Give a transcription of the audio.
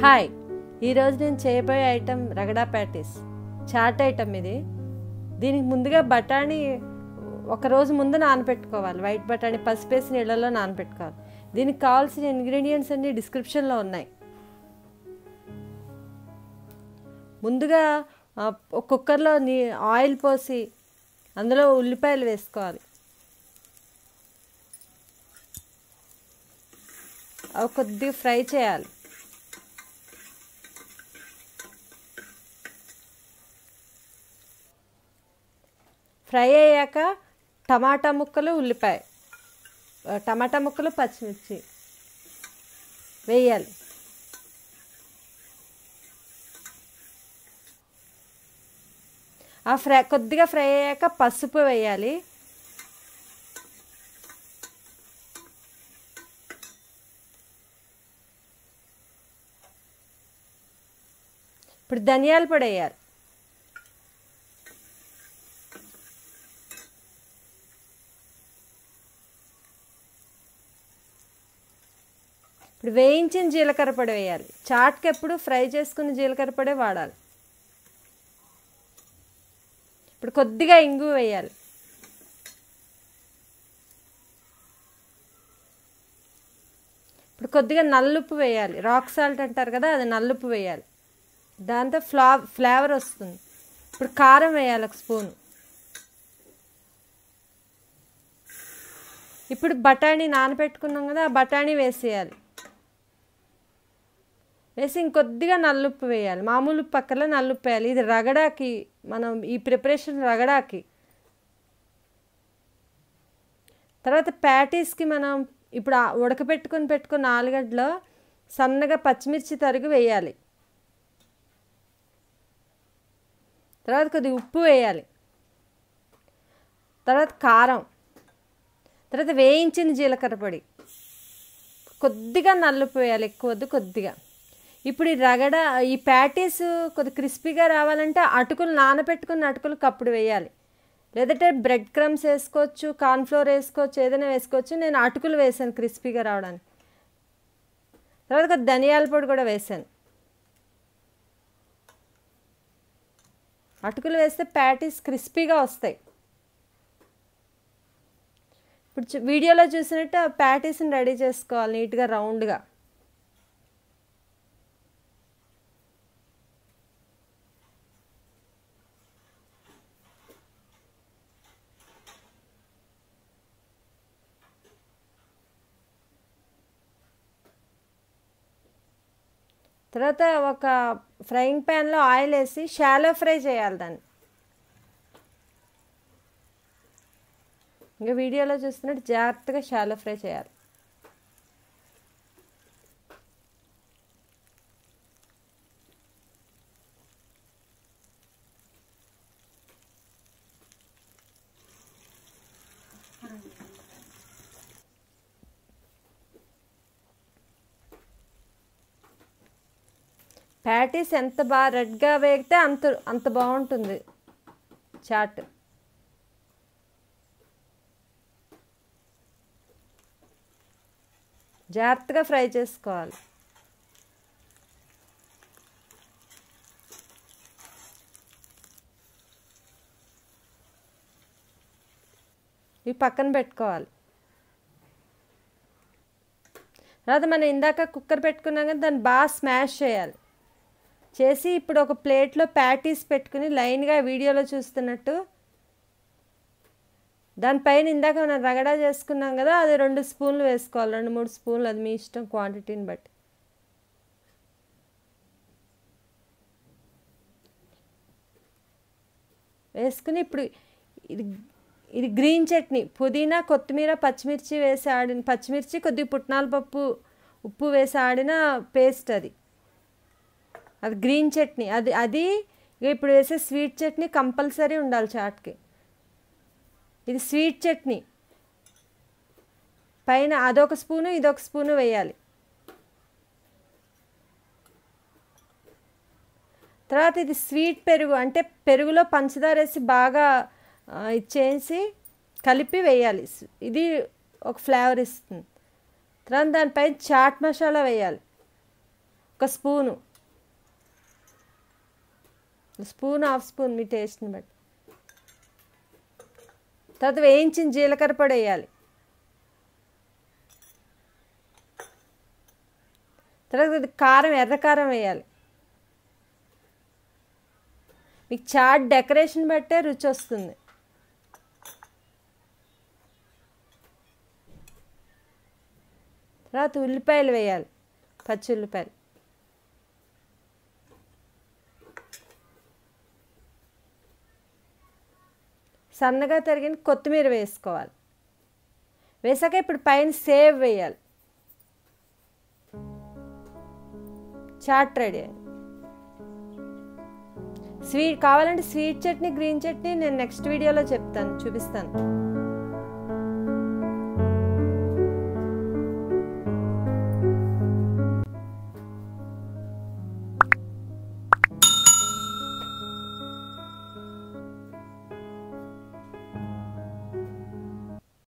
hi ఈరోజు నేను చేయబోయే item ragda patties chaat item ఇది దీనికి ముందుగా బఠానీ ఒక రోజు ముందు నానబెట్టుకోవాలి వైట్ బఠానీ పసిపేసి నీళ్ళలో నానబెట్టుకోవాలి దీనికి కావాల్సిన ఇంగ్రీడియంట్స్ అన్ని డిస్క్రిప్షన్లో ఉన్నాయి ముందుగా ఆ, ఒక కుక్కర్లో నీ ఆయిల్ పోసి అందులో ఉల్లిపాయలు వేసుకోవాలి అవి కొద్దిగా ఫ్రై చేయాలి ఫ్రై అయ్యాక టమాటా ముక్కలు ఉల్లిపాయ ఆ, టమాటా ముక్కలు పచ్చిమిర్చి వేయాలి ఆ ఫ్రై కొద్దిగా ఫ్రై అయ్యాక పసుపు వేయాలి ఇప్పుడు ధనియాల పొడి వేయాలి ఇప్పుడు వేయించిన జీలకర్ర పొడి వేయాలి చాట్కి ఎప్పుడు ఫ్రై చేసుకున్న జీలకర్ర పొడే వాడాలి ఇప్పుడు కొద్దిగా ఇంగు వేయాలి ఇప్పుడు కొద్దిగా నల్లుప్పు వేయాలి రాక్ సాల్ట్ అంటారు కదా అది నల్లుప్పు వేయాలి దాంతో ఫ్లా ఫ్లేవర్ వస్తుంది ఇప్పుడు కారం వేయాలి ఒక స్పూన్ ఇప్పుడు బఠానీ నానబెట్టుకున్నాం కదా ఆ బఠానీ వేసేయాలి వేసి ఇంకొద్దిగా నల్లుప్పు వేయాలి మామూలు పక్కన నల్లుప్పు వేయాలి ఇది రగడాకి మనం ఈ ప్రిపరేషన్ రగడాకి తర్వాత ప్యాటీస్కి మనం ఇప్పుడు ఆ ఉడకపెట్టుకొని పెట్టుకున్న ఆలుగడ్డలో సన్నగా పచ్చిమిర్చి తరుగు వేయాలి తర్వాత కొద్దిగా ఉప్పు వేయాలి తర్వాత కారం తర్వాత వేయించిన జీలకర్ర పొడి కొద్దిగా నల్లుప్పు వేయాలి ఎక్కువ వద్దు కొద్దిగా ఇప్పుడు ఈ రగడ ఈ ప్యాటీస్ కొద్ది క్రిస్పీగా రావాలంటే అటుకులు నానబెట్టుకున్న అటుకులు కప్పుడు వేయాలి లేదంటే బ్రెడ్ క్రమ్స్ వేసుకోవచ్చు కార్న్ఫ్లోర్ వేసుకోవచ్చు ఏదైనా వేసుకోవచ్చు నేను అటుకులు వేసాను క్రిస్పీగా రావడానికి తర్వాత కొద్ది ధనియాల పొడి కూడా వేసాను అటుకులు వేస్తే ప్యాటీస్ క్రిస్పీగా వస్తాయి ఇప్పుడు చూ- వీడియోలో చూసినట్టు ఆ ప్యాటీస్ని రెడీ చేసుకోవాలి నీట్గా రౌండ్గా తర్వాత ఒక ఫ్రైయింగ్ ప్యాన్లో ఆయిల్ వేసి షాలో ఫ్రై చేయాలి దాన్ని ఇంకా వీడియోలో చూస్తున్నట్టు జాగ్రత్తగా షాలో ఫ్రై చేయాలి ప్యాటీస్ ఎంత బాగా రెడ్గా వేగితే అంత అంత బాగుంటుంది చాట్ జాగ్రత్తగా ఫ్రై చేసుకోవాలి ఇవి పక్కన పెట్టుకోవాలి తర్వాత మనం ఇందాక కుక్కర్ పెట్టుకున్నాం కదా దాన్ని బాగా స్మాష్ చేయాలి చేసి ఇప్పుడు ఒక ప్లేట్లో ప్యాటీస్ పెట్టుకుని లైన్గా వీడియోలో చూస్తున్నట్టు దానిపైన ఇందాక మనం రగడా చేసుకున్నాం కదా అది రెండు స్పూన్లు వేసుకోవాలి రెండు మూడు స్పూన్లు అది మీ ఇష్టం క్వాంటిటీని బట్టి వేసుకుని ఇప్పుడు ఇది ఇది గ్రీన్ చట్నీ పుదీనా కొత్తిమీర పచ్చిమిర్చి వేసి ఆడిన పచ్చిమిర్చి కొద్దిగా పుట్నాల పప్పు ఉప్పు వేసి ఆడిన పేస్ట్ అది అది గ్రీన్ చట్నీ అది అది ఇక ఇప్పుడు వేసే స్వీట్ చట్నీ కంపల్సరీ ఉండాలి చాట్కి ఇది స్వీట్ చట్నీ పైన అదొక స్పూను ఇదొక స్పూను వేయాలి తర్వాత ఇది స్వీట్ పెరుగు అంటే పెరుగులో పంచదార వేసి బాగా ఆ, ఇచ్చేసి కలిపి వేయాలి ఇది ఒక ఫ్లేవర్ ఇస్తుంది తర్వాత దానిపైన చాట్ మసాలా వేయాలి ఒక స్పూను స్పూన్ హాఫ్ స్పూన్ మీ టేస్ట్ని బట్టి తర్వాత వేయించిన జీలకర్ర పొడి వేయాలి తర్వాత ఇది కారం ఎర్ర కారం వేయాలి మీకు చాట్ డెకరేషన్ బట్టే రుచి వస్తుంది తర్వాత ఉల్లిపాయలు వేయాలి పచ్చి ఉల్లిపాయలు సన్నగా తరిగిన కొత్తిమీర వేసుకోవాలి వేసాక ఇప్పుడు పైన సేవ్ వేయాలి చాట్ రెడీ స్వీట్ కావాలంటే స్వీట్ చట్నీ గ్రీన్ చట్నీ నేను నెక్స్ట్ వీడియోలో చెప్తాను చూపిస్తాను